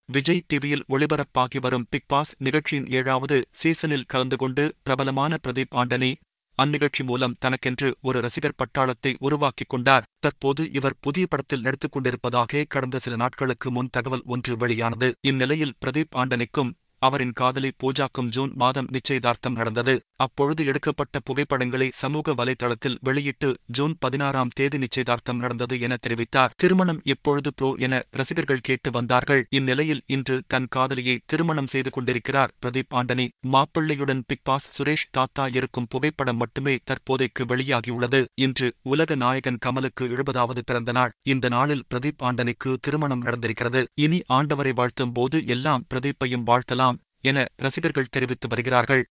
விஜய் டிவியில் ஒளிபரப்பாகி வரும் big pass நிகழ்ச்சியின் ஏழாவது சீசனில் கலந்து கொண்டு பிரபலமான பிரதீப் ஆண்டனி அந்நிகழ்ச்சி மூலம் தனக்கென்று ஒரு ரசிகர் பட்டாளத்தை உருவாக்கிக் கொண்டார் தற்போது இவர் புதிய படத்தில் நடித்துக் கொண்டிருப்பதாக கடந்த சில நாட்களுக்கு முன் தகவல் ஒன்று வெளியானது இந்நிலையில் பிரதீப் ஆண்டனிக்கும் அவரின் காதலி பூஜாக்கும் ஜூன் மாதம் நிச்சயதார்த்தம் நடந்தது அப்பொழுது எடுக்கப்பட்ட புகைப்படங்களை சமூக வலைதளத்தில் வெளியிட்டு ஜூன் பதினாறாம் தேதி நிச்சயதார்த்தம் நடந்தது என தெரிவித்தார் திருமணம் எப்பொழுது ப்ரோ என ரசிகர்கள் கேட்டு வந்தார்கள் இந்நிலையில் இன்று தன் காதலியை திருமணம் செய்து கொண்டிருக்கிறார் பிரதீப் ஆண்டனி மாப்பிள்ளையுடன் பிக் பாஸ் சுரேஷ் தாத்தா இருக்கும் புகைப்படம் மட்டுமே தற்போதைக்கு வெளியாகியுள்ளது இன்று உலக நாயகன் கமலுக்கு எழுபதாவது பிறந்த நாள் இந்த நாளில் பிரதீப் ஆண்டனிக்கு திருமணம் நடந்திருக்கிறது இனி ஆண்டவரை வாழ்த்தும் போது எல்லாம் பிரதீப்பையும் வாழ்த்தலாம் என ரசிகர்கள் தெரிவித்து வருகிறார்கள்